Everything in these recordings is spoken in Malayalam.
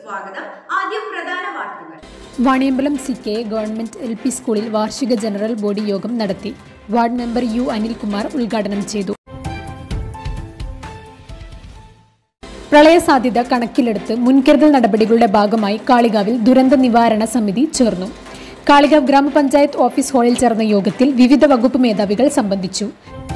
സ്വാഗതം ആദ്യം പ്രധാന വാർത്തകൾ Vaniyambalam C K government L P സ്കൂളിൽ വാർഷിക ജനറൽ ബോഡി യോഗം നടത്തി വാർഡ് മെമ്പർ യു അനിൽകുമാർ ഉദ്ഘാടനം ചെയ്തു പ്രളയ സാധ്യത കണക്കിലെടുത്ത് മുൻകരുതൽ നടപടികളുടെ ഭാഗമായി കാളികാവിൽ ദുരന്ത നിവാരണ സമിതി ചേർന്നു കാളികാവ് ഗ്രാമപഞ്ചായത്ത് ഓഫീസ് ഹാളിൽ ചേർന്ന യോഗത്തിൽ വിവിധ വകുപ്പ് മേധാവികൾ സംബന്ധിച്ചു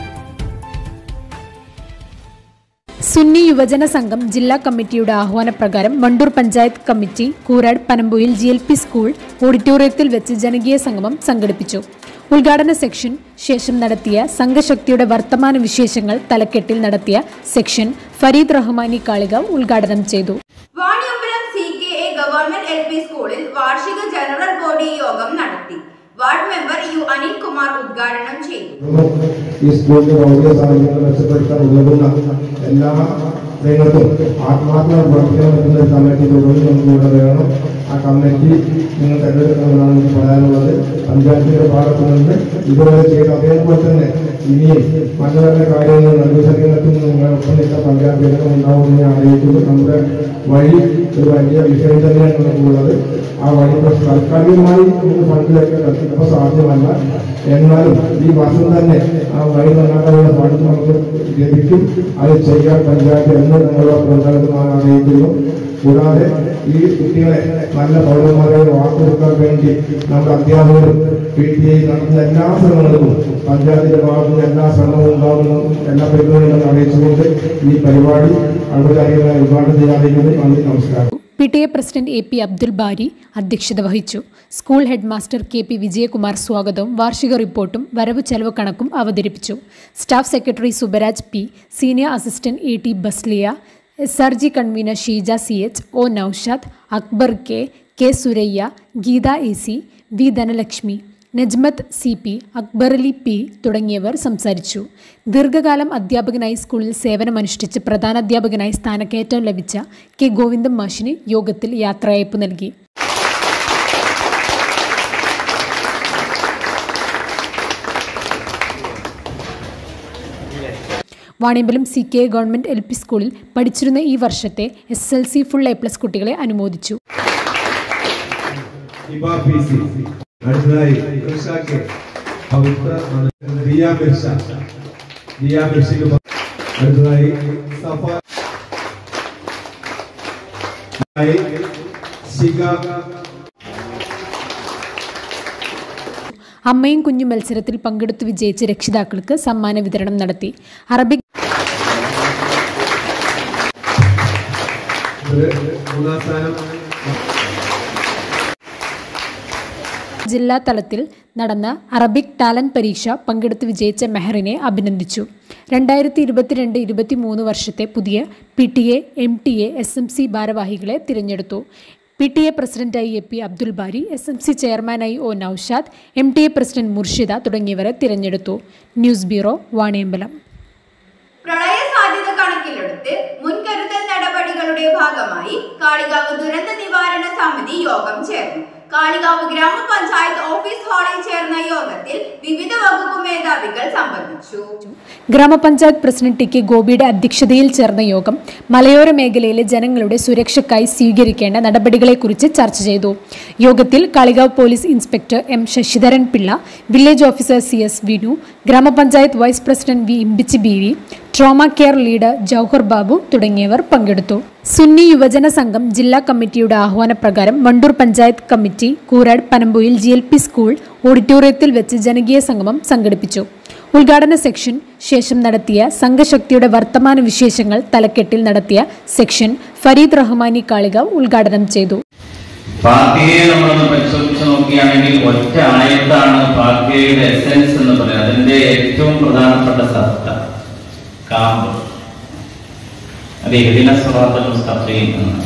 സുന്നി യുവജന സംഘം ജില്ലാ കമ്മിറ്റിയുടെ ആഹ്വാനപ്രകാരം Wandoor panchayat committee Koorad Panampoyil G L P school ഓഡിറ്റോറിയത്തിൽ വെച്ച് ജനകീയ സംഗമം സംഘടിപ്പിച്ചു ഉദ്ഘാടന സെക്ഷൻ ശേഷം നടത്തിയ സംഘശക്തിയുടെ വർത്തമാന വിശേഷങ്ങൾ തലക്കെട്ടിൽ നടത്തിയ സെക്ഷൻ ഫരീദ് റഹ്മാനി കാളികാവ് ഉദ്ഘാടനം ചെയ്തു Vaniyambalam C K A government L P സ്കൂളിൽ വാർഷിക ജനറൽ ബോഡി യോഗം നടത്തി വാർഡ് മെമ്പർ യു അനിൽകുമാർ ഉദ്ഘാടനം ചെയ്തു ഈ സ്കൂളിന്റെ ഭൗതിക സാഹചര്യങ്ങൾ മെച്ചപ്പെടുത്താൻ ഉതകുന്ന എല്ലാ രംഗത്തും ആത്മാർത്ഥമായി പ്രവർത്തിക്കാൻ പറ്റുന്ന ഒരു കമ്മിറ്റി തുടർന്ന് നമുക്കിവിടെ വേണം ആ കമ്മിറ്റി നിങ്ങൾ തെരഞ്ഞെടുക്കണമെന്നാണ് എനിക്ക് പറയാനുള്ളത് പഞ്ചായത്തിന്റെ ഭാഗത്തു നിന്ന് ഇതുവരെ ചെയ്ത അതേപോലെ തന്നെ ഇനിയും നല്ല നല്ല കാര്യങ്ങൾ നടുസംഘത്തിൽ നിങ്ങൾ ഒപ്പം നിൽക്കാൻ പഞ്ചായത്ത് ജനങ്ങൾ ഉണ്ടാവുമെന്ന് ഞാൻ അറിയിക്കുന്നു നമ്മുടെ വഴി ഒരു വലിയ വിഷയം തന്നെയാണ് നമുക്കുള്ളത് ആ വഴി പ്രശ്നം താൽക്കാലികമായി നമുക്ക് ഫണ്ടിലൊക്കെ ഇപ്പോൾ സാധ്യമല്ല എന്നാലും ഈ വർഷം തന്നെ ആ വഴി നന്നാക്കാനുള്ള ഫണ്ട് നമുക്ക് ലഭിക്കും അത് ചെയ്യാൻ പഞ്ചായത്ത് എന്ന് നമ്മളുടെ പ്രവർത്തനത്തിനാണ് അറിയിക്കുന്നു കൂടാതെ ഈ കുട്ടികളെ നല്ല പൗരന്മാരെ വാർത്തെടുക്കാൻ വേണ്ടി നമ്മുടെ അധ്യാപകരും പി ടി ഐ നടത്തുന്ന എല്ലാ ശ്രമങ്ങൾക്കും പഞ്ചായത്തിന്റെ ഭാഗത്തു നിന്ന് എല്ലാ ശ്രമവും ഉണ്ടാകുന്നു എല്ലാ പരിപാടികളും അറിയിച്ചുകൊണ്ട് ഈ പരിപാടി ഔപചാരികമായി ഉദ്ഘാടനം ചെയ്യാതിരിക്കുന്നു നന്ദി നമസ്കാരം P T A president A P Abdul Bari അധ്യക്ഷത വഹിച്ചു school head master K P Vijayakumar സ്വാഗതവും വാർഷിക റിപ്പോർട്ടും വരവ് ചെലവ് കണക്കും അവതരിപ്പിച്ചു staff secretary Subaraj P senior assistant A T Basliya S R G convener Sheeja C H O Noushad Akbar K K Suraiya Geetha A C V Dhanalakshmi Najmath C P Akbarali P തുടങ്ങിയവർ സംസാരിച്ചു ദീർഘകാലം അധ്യാപകനായി സ്കൂളിൽ സേവനമനുഷ്ഠിച്ച് പ്രധാനാധ്യാപകനായി സ്ഥാനക്കയറ്റം ലഭിച്ച കെ ഗോവിന്ദൻ മാഷിന് യോഗത്തിൽ യാത്രയയപ്പ് നൽകി Vaniyambalam C K government L P സ്കൂളിൽ പഠിച്ചിരുന്ന ഈ വർഷത്തെ S L C full A plus കുട്ടികളെ അനുമോദിച്ചു ഇബ പി സി അടുത്തതായി കൃഷാക്ക് പവിത്ര റിയ മിർഷ റിയ മിർഷയ്ക്ക് പ- അടുത്തതായി സഫ ആയി ശിഖ അമ്മയും കുഞ്ഞും മത്സരത്തിൽ പങ്കെടുത്തു വിജയിച്ച രക്ഷിതാക്കൾക്ക് സമ്മാന വിതരണം നടത്തി അറബിക് ഒരു മൂന്നാം സ്ഥാനം ജില്ലാ തലത്തിൽ നടന്ന അറബിക് ടാലന്റ് പരീക്ഷ പങ്കെടുത്ത് വിജയിച്ച മെഹറിനെ അഭിനന്ദിച്ചു രണ്ടായിരത്തി ഇരുപത്തിരണ്ട് ഇരുപത്തിമൂന്ന് വർഷത്തെ പുതിയ P T A M T A S M C ഭാരവാഹികളെ തിരഞ്ഞെടുത്തു പി ടി എ പ്രസിഡന്റായി A P Abdul Bari S M C ചെയർമാനായി O Noushad M T A president Murshida തുടങ്ങിയവരെ തിരഞ്ഞെടുത്തു ന്യൂസ് ബ്യൂറോ വാണിയമ്പലം പ്രളയ സാധ്യത കണക്കിലെടുത്ത് മുൻകരുതൽ നടപടികളുടെ ഭാഗമായി കാളികാവ് ദുരന്ത നിവാരണ സമിതി യോഗം ചേർന്നു കാളികാവ് ഗ്രാമപഞ്ചായത്ത് ഓഫീസ് ഹാളിൽ ചേർന്ന യോഗത്തിൽ വിവിധ വകുപ്പ് മേധാവികൾ സംബന്ധിച്ചു ഗ്രാമപഞ്ചായത്ത് പ്രസിഡന്റ് ടി കെ ഗോപിയുടെ അധ്യക്ഷതയിൽ ചേർന്ന യോഗം മലയോര മേഖലയിലെ ജനങ്ങളുടെ സുരക്ഷയ്ക്കായി സ്വീകരിക്കേണ്ട നടപടികളെക്കുറിച്ച് ചർച്ച ചെയ്തു യോഗത്തിൽ Kalikavu police inspector M Sasidharan Pillai village officer C S Vinu ഗ്രാമപഞ്ചായത്ത് vice president V Imbichi B V trauma care leader Jouhar Babu തുടങ്ങിയവർ പങ്കെടുത്തു സുന്നി യുവജന സംഘം ജില്ലാ കമ്മിറ്റിയുടെ ആഹ്വാനപ്രകാരം Wandoor panchayat committee Koorad Panampoyil G L P school ഓഡിറ്റോറിയത്തിൽ വെച്ച് ജനകീയ സംഗമം സംഘടിപ്പിച്ചു ഉദ്ഘാടന സെക്ഷൻ ശേഷം നടത്തിയ സംഘശക്തിയുടെ വർത്തമാന വിശേഷങ്ങൾ തലക്കെട്ടിൽ നടത്തിയ സെക്ഷൻ ഫരീദ് റഹ്മാനി കാളികാവ് ഉദ്ഘാടനം ചെയ്തു പാർട്ടിയെ നമ്മളൊന്ന് പരിശോധിച്ച് നോക്കുകയാണെങ്കിൽ ഒറ്റ ആയത്താണ് പാർട്ടിയുടെ എസെൻസ് എന്ന് പറയുന്നത് അതിന്റെ ഏറ്റവും പ്രധാനപ്പെട്ട സത്ത കാമ്പ് അത് എഹ്ദിന സ്വറാത്തൽ മുസ്തഖീം എന്നാണ്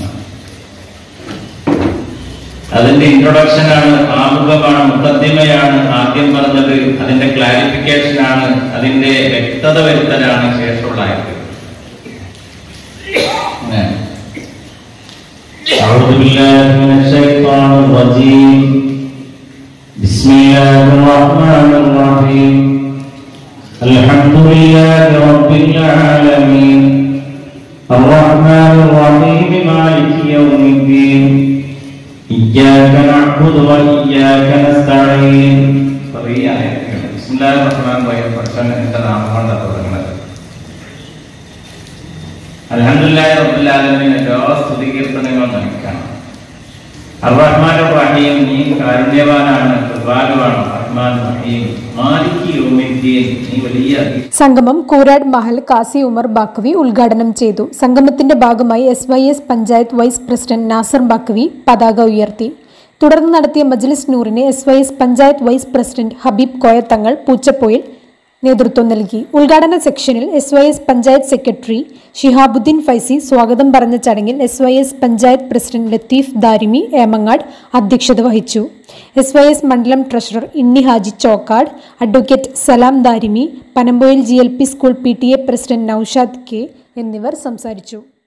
അതിന്റെ ഇൻട്രൊഡക്ഷൻ ആണ് ആമുഖമാണ് മുഖദ്യമയാണ് ആദ്യം പറഞ്ഞത് അതിന്റെ ക്ലാരിഫിക്കേഷൻ ആണ് അതിന്റെ വ്യക്തത വരുത്തലാണ് ശേഷമുള്ള ആയത് അങ്ങനെ. أعوذ بالله من الشيطان الرجيم بسم الله الرحمن الرحيم الحمد لله رب العالمين الرحمن الرحيم مالك يوم الدين إياك نعبد وإياك نستعين കുറേ ആയത്തുകൾ ബിസ്മില്ലാഹിർ റഹ്മാനിർ റഹീം പഠിച്ചാൽ എന്റെ നാമം കൊണ്ടാണ് തുടങ്ങുന്നത് അൽഹംദുലില്ലാഹി റബ്ബിൽ ആലമീൻ എല്ലാ സ്തുതികീർത്തനങ്ങളും നൽകാണ് അർറഹ്മാൻ റഹീം നീ കാരുണ്യവാനാണ് കൃപാലുവാണ് റഹ്മാൻ റഹീം മാലിക് യൗമിദ്ദീൻ നീ വലിയ അധി- സംഗമം കൂരാട് മഹൽ കാസി ഉമർ ബാക്കവി ഉദ്ഘാടനം ചെയ്തു സംഗമത്തിന്റെ ഭാഗമായി S Y S panchayat vice president Nasar Baqavi പതാക ഉയർത്തി തുടർന്ന് നടത്തിയ മജ്ലിസ് നൂറിന് S Y S panchayat vice president Habeeb Koyathangal Poochappoyil നേതൃത്വം നൽകി ഉദ്ഘാടന സെക്ഷനിൽ S Y S panchayat secretary Shihabuddeen Faizy സ്വാഗതം പറഞ്ഞ ചടങ്ങിൽ S Y S panchayat president Latheef Darimi Emangad അധ്യക്ഷത വഹിച്ചു എസ് വൈ എസ് മണ്ഡലം treasurer Inni Haji Chokkad advocate Salam Darimi Panampoyil G L P school P T A president Naushad K എന്നിവർ സംസാരിച്ചു